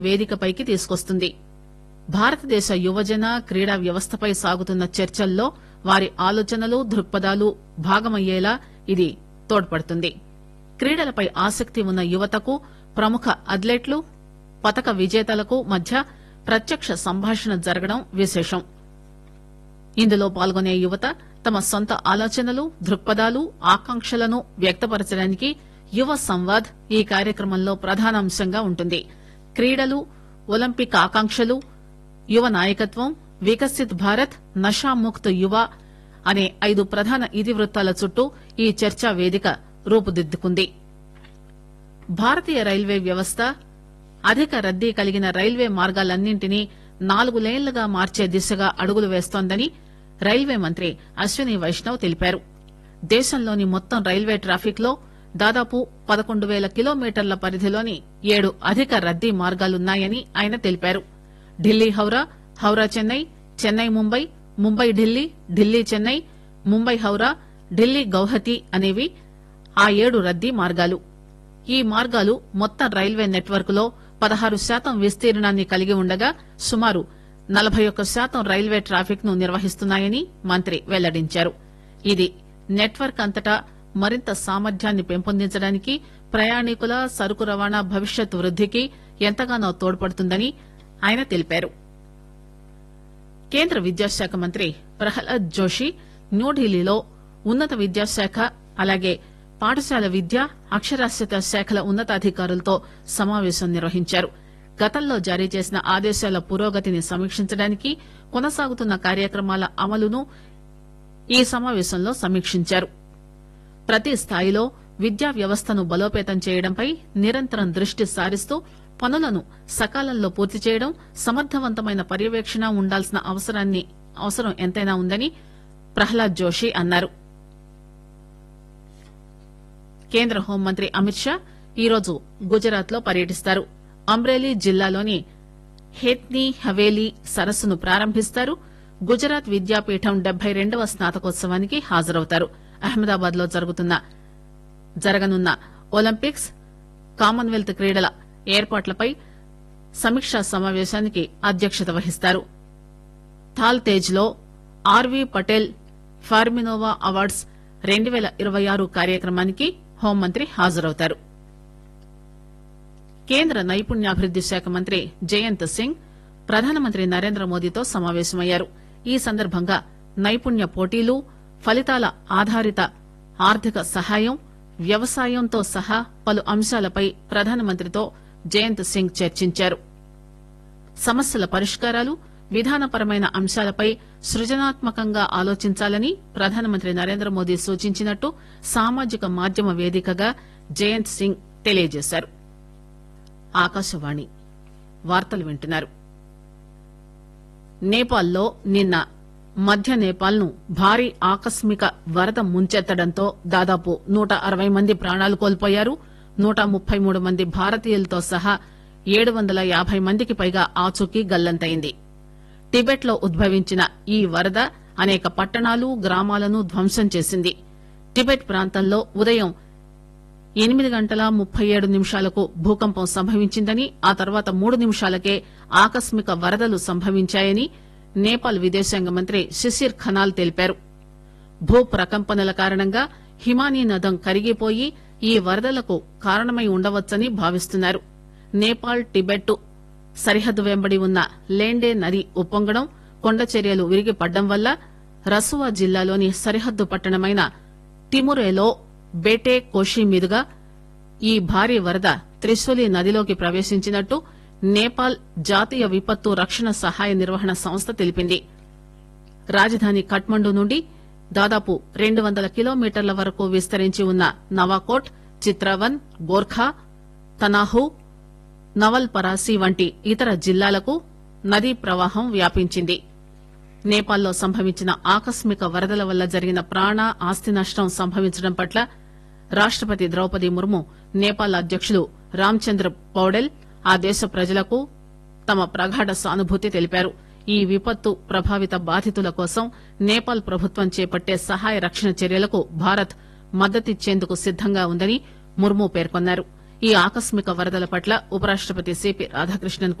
వేదికపైకి తీసుకొస్తుంది భారతదేశ యువజన క్రీడా వ్యవస్థపై సాగుతున్న చర్చల్లో వారి ఆలోచనలు దృక్పథాలు భాగమయ్యేలా ఇది తోడ్పడుతుంది క్రీడలపై ఆసక్తి ఉన్న యువతకు ప్రముఖ అథ్లెట్లు పతక విజేతలకు మధ్య ప్రత్యక్ష సంభాషణ జరగడం విశేషం ఇందులో పాల్గొనే యువత తమ సొంత ఆలోచనలు దృక్పథాలు ఆకాంక్షలను వ్యక్తపరచడానికి యువ సంవాద్ ఈ కార్యక్రమంలో ప్రధానాంశంగా ఉంటుంది క్రీడలు ఒలింపిక్ ఆకాంక్షలు యువ నాయకత్వం వికసిత్ భారత్ నషాముక్త్ యువ అనే ఐదు ప్రధాన ఇతివృత్తాల చుట్టూ ఈ చర్చా వేదిక రూపుదిద్దుకుంది భారతీయ రైల్వే వ్యవస్థ అధిక రద్దీ కలిగిన రైల్వే మార్గాలన్నింటినీ నాలుగు లేన్లుగా మార్చే దిశగా అడుగులు వేస్తోందని రైల్వే మంత్రి అశ్విని వైష్ణవ్ తెలిపారు దేశంలోని మొత్తం రైల్వే ట్రాఫిక్ లో దాదాపు పదకొండు పేల కిలోమీటర్ల పరిధిలోని ఏడు అధిక రద్దీ మార్గాలున్నాయని ఆయన తెలిపారు ఢిల్లీ హౌరా హౌరా చెన్నై చెన్నై ముంబై ముంబై ఢిల్లీ ఢిల్లీ చెన్నై ముంబై హౌరా ఢిల్లీ గౌహతి అనేవి ఆ ఏడు రద్దీ మార్గాలు ఈ మార్గాలు మొత్తం రైల్వే నెట్వర్క్ లో పదహారు శాతం విస్తీర్ణాన్ని కలిగి ఉండగా సుమారు నలభై ఒక్క శాతం రైల్వే ట్రాఫిక్ ను నిర్వహిస్తున్నాయని మంత్రి వెల్లడించారు ఇది నెట్వర్క్ అంతటా మరింత సామర్థ్యాన్ని పెంపొందించడానికి ప్రయాణికుల సరుకు రవాణా భవిష్యత్ వృద్దికి ఎంతగానో తోడ్పడుతుందని ఆయన తెలిపారు కేంద్ర విద్యాశాఖ మంత్రి ప్రహ్లాద్ జోషి న్యూఢిల్లీలో ఉన్నత విద్యాశాఖ అలాగే పాఠశాల విద్య అక్షరాస్యత శాఖల ఉన్నతాధికారులతో సమావేశం నిర్వహించారు గతంలో జారీ చేసిన ఆదేశాల పురోగతిని సమీక్షించడానికి కొనసాగుతున్న కార్యక్రమాల అమలును ఈ సమావేశంలో సమీక్షించారు ప్రతి స్థాయిలో విద్యా వ్యవస్థను బలోపేతం చేయడంపై నిరంతరం దృష్టి సారిస్తూ పనులను సకాలంలో పూర్తి చేయడం సమర్థవంతమైన పర్యవేక్షణ ఉండాల్సిన అవసరాన్ని అవసరం ఎంతైనా ఉందని ప్రహ్లాద్ జోషి అన్నారు కేంద్ర హోంమంత్రి అమిత్ షా ఈరోజు గుజరాత్ లో పర్యటిస్తారు అమ్రేలీ జిల్లాలోని హేత్నీ హవేలీ సరస్సును ప్రారంభిస్తారు గుజరాత్ విద్యాపీఠం డెబ్బై రెండవ స్నాతకోత్సవానికి హాజరవుతారు అహ్మదాబాద్ లో జరుగుతున్న జరగనున్న ఒలింపిక్స్ కామన్వెల్త్ క్రీడల ఏర్పాట్లపై సమీక్షా సమావేశానికి అధ్యక్షత వహిస్తారు థాల్ తేజ్ లో ఆర్వీ పటేల్ ఫార్మినోవా అవార్డ్స్ రెండు పేల ఇరవై ఆరు కార్యక్రమానికి హోంమంత్రి హాజరవుతారు కేంద్ర నైపుణ్యాభివృద్ది శాఖ మంత్రి జయంత్ సింగ్ ప్రధానమంత్రి నరేంద్ర మోదీతో సమావేశమయ్యారు ఈ సందర్భంగా నైపుణ్య పోటీలు ఫలితాల ఆధారిత ఆర్థిక సహాయం వ్యవసాయంతో సహా పలు అంశాలపై ప్రధానమంత్రితో జయంత్ సింగ్ చర్చించారు సమస్యల పరిష్కారాలు విధానపరమైన అంశాలపై సృజనాత్మకంగా ఆలోచించాలని ప్రధానమంత్రి నరేంద్ర మోదీ సూచించినట్టు సామాజిక మాధ్యమ వేదికగా జయంత్ సింగ్ తెలియజేశారు ఆకాశవాణి వార్తలు వింటున్నారు నేపాల్లో నిన్న మధ్య నేపాల్ ను భారీ ఆకస్మిక వరద ముంచెత్తడంతో దాదాపు నూట అరవై మంది ప్రాణాలు కోల్పోయారు నూట ముప్పై మూడు మంది భారతీయులతో సహా ఏడు వందల యాభై మందికి పైగా ఆచూకీ గల్లంతైంది టిబెట్ లో ఉద్భవించిన ఈ వరద అనేక పట్టణాలు గ్రామాలను ధ్వంసం చేసింది టిబెట్ ప్రాంతంలో ఉదయం ఎనిమిది గంటల ముప్పై ఏడు నిమిషాలకు భూకంపం సంభవించిందని ఆ తర్వాత మూడు నిమిషాలకే ఆకస్మిక వరదలు సంభవించాయని నేపాల్ విదేశాంగ మంత్రి శిశిర్ ఖనాల్ తెలిపారు భూ ప్రకంపనల కారణంగా హిమానీ నదం కరిగిపోయి ఈ వరదలకు కారణమై ఉండవచ్చని భావిస్తున్నారు నేపాల్ టిబెట్ సరిహద్దు వెంబడి ఉన్న లేండే నది ఉప్పొంగడం కొండ చర్యలు విరిగి పడ్డం వల్ల రసువా జిల్లాలోని సరిహద్దు పట్టణమైన తిమురేలో బేటే కోషి మీదుగా ఈ భారీ వరద త్రిశూలి నదిలోకి ప్రవేశించినట్టు నేపాల్ జాతీయ విపత్తు రక్షణ సహాయ నిర్వహణ సంస్థ తెలిపింది రాజధాని కఠ్మండు నుండి దాదాపు రెండు వందల కిలోమీటర్ల వరకు విస్తరించి ఉన్న నవాకోట్ చిత్రవన్ గోర్ఖా తనాహు నవల్ పరాసి వంటి ఇతర జిల్లాలకు నదీ ప్రవాహం వ్యాపించింది నేపాల్లో సంభవించిన ఆకస్మిక వరదల వల్ల జరిగిన ప్రాణ ఆస్తి నష్టం సంభవించడం పట్ల రాష్టపతి ద్రౌపది ముర్ము నేపాల్ అధ్యకులు రామ్చంద్ర పౌడెల్ ఆ దేశ ప్రజలకు తమ ప్రగాఢ సానుభూతి తెలిపారు ఈ విపత్తు ప్రభావిత బాధితుల కోసం నేపాల్ ప్రభుత్వం చేపట్టే సహాయ రక్షణ చర్యలకు భారత్ మద్దతిచ్చేందుకు సిద్దంగా ఉందని ముర్ము పేర్కొన్నారు ఈ ఆకస్మిక వరదల పట్ల ఉపరాష్టపతి సిపి రాధాకృష్ణన్